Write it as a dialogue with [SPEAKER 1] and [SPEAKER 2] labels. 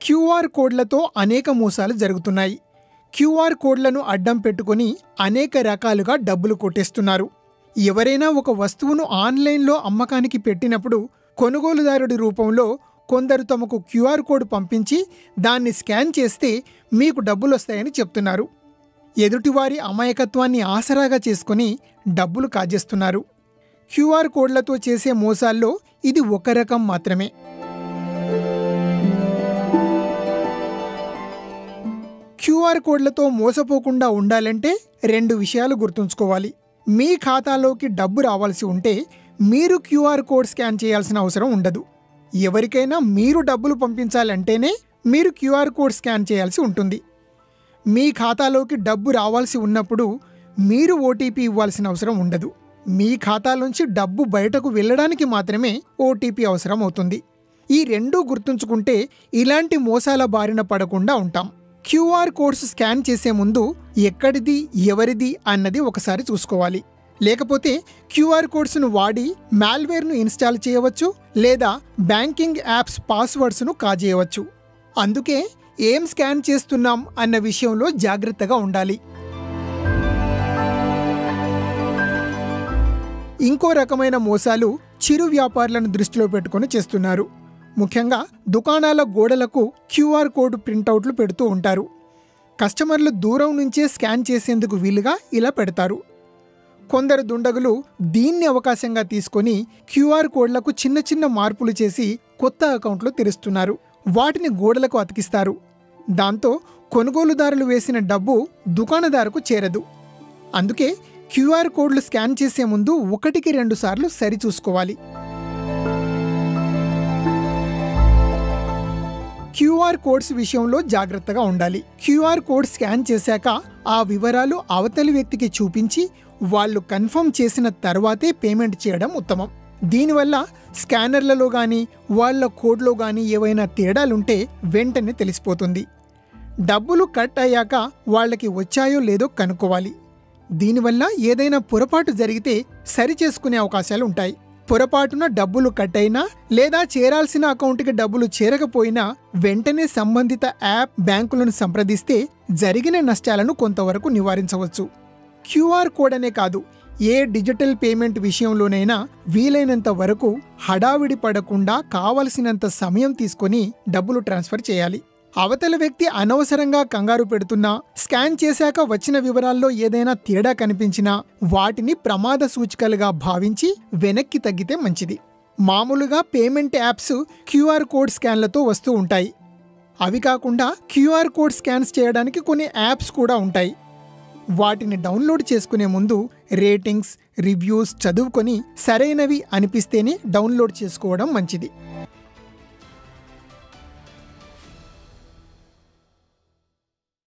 [SPEAKER 1] QR కోడ్లతో అనేక మోసాలు జరుగుతున్నాయి క్యూఆర్ కోడ్లను అడ్డం పెట్టుకొని అనేక రకాలుగా డబ్బులు కొట్టేస్తున్నారు ఎవరైనా ఒక వస్తువును ఆన్లైన్లో అమ్మకానికి పెట్టినప్పుడు కొనుగోలుదారుడి రూపంలో కొందరు తమకు క్యూఆర్ కోడ్ పంపించి దాన్ని స్కాన్ చేస్తే మీకు డబ్బులు వస్తాయని చెప్తున్నారు ఎదుటివారి అమాయకత్వాన్ని ఆసరాగా చేసుకొని డబ్బులు కాజేస్తున్నారు క్యూఆర్ కోడ్లతో చేసే మోసాల్లో ఇది ఒక రకం మాత్రమే క్యూఆర్ కోడ్లతో మోసపోకుండా ఉండాలంటే రెండు విషయాలు గుర్తుంచుకోవాలి మీ ఖాతాలోకి డబ్బు రావాల్సి ఉంటే మీరు క్యూఆర్ కోడ్ స్కాన్ చేయాల్సిన అవసరం ఉండదు ఎవరికైనా మీరు డబ్బులు పంపించాలంటేనే మీరు క్యూఆర్ కోడ్ స్కాన్ చేయాల్సి ఉంటుంది మీ ఖాతాలోకి డబ్బు రావాల్సి ఉన్నప్పుడు మీరు ఓటీపీ ఇవ్వాల్సిన అవసరం ఉండదు మీ ఖాతాలోంచి డబ్బు బయటకు వెళ్ళడానికి మాత్రమే ఓటీపీ అవసరం అవుతుంది ఈ రెండూ గుర్తుంచుకుంటే ఇలాంటి మోసాల బారిన పడకుండా ఉంటాం క్యూఆర్ కోడ్స్ స్కాన్ చేసే ముందు ఎక్కడిది ఎవరిది అన్నది ఒకసారి చూసుకోవాలి లేకపోతే క్యూఆర్ కోడ్స్ను వాడి మాల్వేర్ను ఇన్స్టాల్ చేయవచ్చు లేదా బ్యాంకింగ్ యాప్స్ పాస్వర్డ్స్ను కాజేయవచ్చు అందుకే ఏం స్కాన్ చేస్తున్నాం అన్న విషయంలో జాగ్రత్తగా ఉండాలి ఇంకో రకమైన మోసాలు చిరు వ్యాపారులను దృష్టిలో పెట్టుకొని చేస్తున్నారు ముఖ్యంగా దుకాణాల గోడలకు క్యూఆర్ కోడ్ ప్రింటౌట్లు పెడుతూ ఉంటారు కస్టమర్లు దూరం నుంచే స్కాన్ చేసేందుకు వీలుగా ఇలా పెడతారు కొందరు దుండగులు దీన్ని అవకాశంగా తీసుకొని క్యూఆర్ కోడ్లకు చిన్న చిన్న మార్పులు చేసి కొత్త అకౌంట్లు తెరుస్తున్నారు వాటిని గోడలకు అతికిస్తారు దాంతో కొనుగోలుదారులు వేసిన డబ్బు దుకాణదారుకు చేరదు అందుకే క్యూఆర్ కోడ్లు స్కాన్ చేసే ముందు ఒకటికి రెండు సార్లు సరిచూసుకోవాలి క్యూఆర్ కోడ్స్ విషయంలో జాగ్రత్తగా ఉండాలి క్యూఆర్ కోడ్ స్కాన్ చేశాక ఆ వివరాలు అవతలి వ్యక్తికి చూపించి వాళ్ళు కన్ఫర్మ్ చేసిన తర్వాతే పేమెంట్ చేయడం ఉత్తమం దీనివల్ల స్కానర్లలో కానీ వాళ్ళ కోడ్లో కానీ ఏవైనా తేడాలుంటే వెంటనే తెలిసిపోతుంది డబ్బులు కట్ అయ్యాక వాళ్ళకి వచ్చాయో లేదో కనుక్కోవాలి దీనివల్ల ఏదైనా పొరపాటు జరిగితే సరిచేసుకునే అవకాశాలు ఉంటాయి పొరపాటున డబ్బులు కట్ అయినా లేదా చేరాల్సిన అకౌంట్కి డబ్బులు చేరకపోయినా వెంటనే సంబంధిత యాప్ బ్యాంకులను సంప్రదిస్తే జరిగిన నష్టాలను కొంతవరకు నివారించవచ్చు క్యూఆర్ కోడ్ అనే కాదు ఏ డిజిటల్ పేమెంట్ విషయంలోనైనా వీలైనంత వరకు హడావిడి పడకుండా కావలసినంత సమయం తీసుకొని డబ్బులు ట్రాన్స్ఫర్ చేయాలి అవతల వ్యక్తి అనవసరంగా కంగారు పెడుతున్నా స్కాన్ చేశాక వచ్చిన వివరాల్లో ఏదైనా తేడా కనిపించినా వాటిని ప్రమాద సూచికలుగా భావించి వెనక్కి తగ్గితే మంచిది మామూలుగా పేమెంట్ యాప్స్ క్యూఆర్ కోడ్ స్కాన్లతో వస్తూ ఉంటాయి అవి కాకుండా క్యూఆర్ కోడ్ స్కాన్స్ చేయడానికి కొన్ని యాప్స్ కూడా ఉంటాయి వాటిని డౌన్లోడ్ చేసుకునే ముందు రేటింగ్స్ రివ్యూస్ చదువుకొని సరైనవి అనిపిస్తేనే డౌన్లోడ్ చేసుకోవడం మంచిది